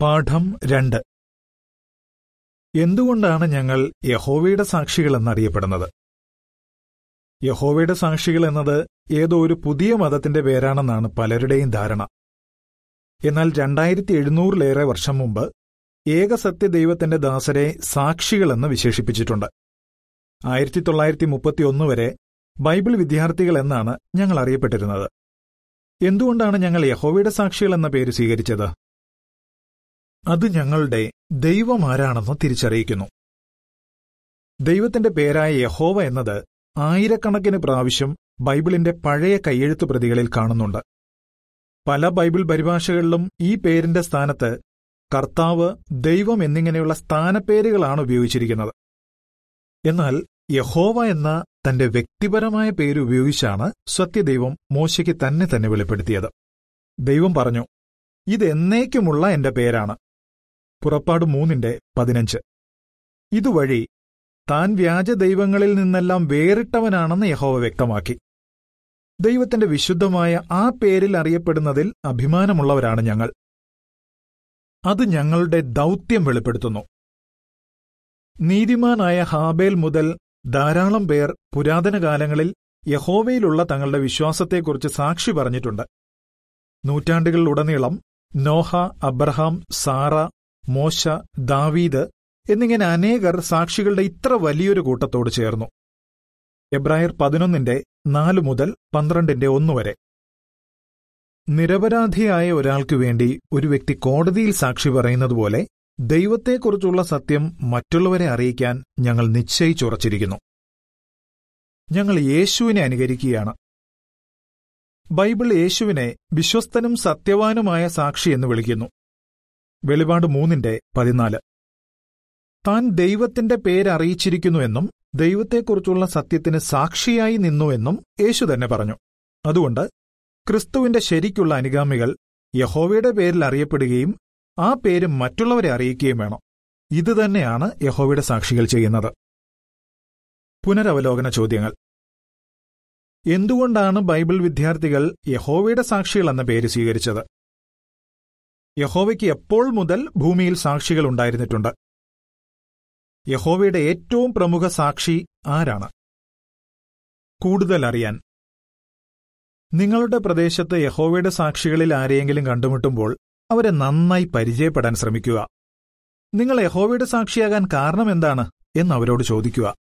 പാഠം രണ്ട് എന്തുകൊണ്ടാണ് ഞങ്ങൾ യഹോവയുടെ സാക്ഷികൾ എന്നറിയപ്പെടുന്നത് യഹോവയുടെ സാക്ഷികൾ എന്നത് ഏതോ ഒരു പുതിയ മതത്തിന്റെ പേരാണെന്നാണ് പലരുടെയും ധാരണ എന്നാൽ രണ്ടായിരത്തി എഴുന്നൂറിലേറെ വർഷം മുമ്പ് ഏകസത്യ ദൈവത്തിന്റെ ദാസരെ സാക്ഷികളെന്ന് വിശേഷിപ്പിച്ചിട്ടുണ്ട് ആയിരത്തി തൊള്ളായിരത്തി മുപ്പത്തിയൊന്ന് വരെ ബൈബിൾ വിദ്യാർത്ഥികൾ എന്നാണ് ഞങ്ങൾ അറിയപ്പെട്ടിരുന്നത് എന്തുകൊണ്ടാണ് ഞങ്ങൾ യഹോവയുടെ സാക്ഷികൾ എന്ന പേര് സ്വീകരിച്ചത് അത് ഞങ്ങളുടെ ദൈവം ആരാണെന്ന് തിരിച്ചറിയിക്കുന്നു ദൈവത്തിന്റെ പേരായ യഹോവ എന്നത് ആയിരക്കണക്കിന് പ്രാവശ്യം ബൈബിളിന്റെ പഴയ കയ്യെഴുത്ത് പ്രതികളിൽ കാണുന്നുണ്ട് പല ബൈബിൾ പരിഭാഷകളിലും ഈ പേരിന്റെ സ്ഥാനത്ത് കർത്താവ് ദൈവം എന്നിങ്ങനെയുള്ള സ്ഥാനപ്പേരുകളാണ് ഉപയോഗിച്ചിരിക്കുന്നത് എന്നാൽ യഹോവ എന്ന തന്റെ വ്യക്തിപരമായ പേര് ഉപയോഗിച്ചാണ് സത്യദൈവം മോശയ്ക്ക് തന്നെ തന്നെ വെളിപ്പെടുത്തിയത് ദൈവം പറഞ്ഞു ഇതെന്നേക്കുമുള്ള എന്റെ പേരാണ് പുറപ്പാട് മൂന്നിന്റെ പതിനഞ്ച് ഇതുവഴി താൻ വ്യാജ ദൈവങ്ങളിൽ നിന്നെല്ലാം വേറിട്ടവനാണെന്ന് യഹോവ വ്യക്തമാക്കി ദൈവത്തിന്റെ വിശുദ്ധമായ ആ പേരിൽ അറിയപ്പെടുന്നതിൽ അഭിമാനമുള്ളവരാണ് ഞങ്ങൾ അത് ഞങ്ങളുടെ ദൗത്യം വെളിപ്പെടുത്തുന്നു നീതിമാനായ ഹാബേൽ മുതൽ ധാരാളം പേർ പുരാതന കാലങ്ങളിൽ യഹോവയിലുള്ള തങ്ങളുടെ വിശ്വാസത്തെക്കുറിച്ച് സാക്ഷി പറഞ്ഞിട്ടുണ്ട് നൂറ്റാണ്ടുകളിലുടനീളം നോഹ അബ്രഹാം സാറ മോശ ദാവീദ് എന്നിങ്ങനെ അനേകർ സാക്ഷികളുടെ ഇത്ര വലിയൊരു കൂട്ടത്തോട് ചേർന്നു എബ്രായർ പതിനൊന്നിന്റെ നാല് മുതൽ പന്ത്രണ്ടിന്റെ ഒന്ന് വരെ നിരപരാധിയായ ഒരാൾക്കു വേണ്ടി ഒരു വ്യക്തി കോടതിയിൽ സാക്ഷി പറയുന്നതുപോലെ ദൈവത്തെക്കുറിച്ചുള്ള സത്യം മറ്റുള്ളവരെ അറിയിക്കാൻ ഞങ്ങൾ നിശ്ചയിച്ചുറച്ചിരിക്കുന്നു ഞങ്ങൾ യേശുവിനെ അനുകരിക്കുകയാണ് ബൈബിൾ യേശുവിനെ വിശ്വസ്തനും സത്യവാനുമായ സാക്ഷി എന്ന് വിളിക്കുന്നു വെളിപാട് മൂന്നിന്റെ പതിനാല് താൻ ദൈവത്തിന്റെ പേരറിയിച്ചിരിക്കുന്നുവെന്നും ദൈവത്തെക്കുറിച്ചുള്ള സത്യത്തിന് സാക്ഷിയായി നിന്നുവെന്നും യേശു തന്നെ പറഞ്ഞു അതുകൊണ്ട് ക്രിസ്തുവിന്റെ ശരിക്കുള്ള അനുഗാമികൾ യഹോവയുടെ പേരിൽ അറിയപ്പെടുകയും ആ പേര് മറ്റുള്ളവരെ അറിയിക്കുകയും വേണം ഇതുതന്നെയാണ് യഹോവയുടെ സാക്ഷികൾ ചെയ്യുന്നത് പുനരവലോകന ചോദ്യങ്ങൾ എന്തുകൊണ്ടാണ് ബൈബിൾ വിദ്യാർത്ഥികൾ യഹോവയുടെ സാക്ഷികൾ എന്ന പേര് സ്വീകരിച്ചത് യഹോവയ്ക്ക് എപ്പോൾ മുതൽ ഭൂമിയിൽ സാക്ഷികൾ ഉണ്ടായിരുന്നിട്ടുണ്ട് യഹോവയുടെ ഏറ്റവും പ്രമുഖ സാക്ഷി ആരാണ് കൂടുതൽ അറിയാൻ നിങ്ങളുടെ പ്രദേശത്ത് യഹോവയുടെ സാക്ഷികളിൽ ആരെയെങ്കിലും കണ്ടുമുട്ടുമ്പോൾ അവരെ നന്നായി പരിചയപ്പെടാൻ ശ്രമിക്കുക നിങ്ങൾ യഹോവയുടെ സാക്ഷിയാകാൻ കാരണം എന്താണ് എന്ന് അവരോട് ചോദിക്കുക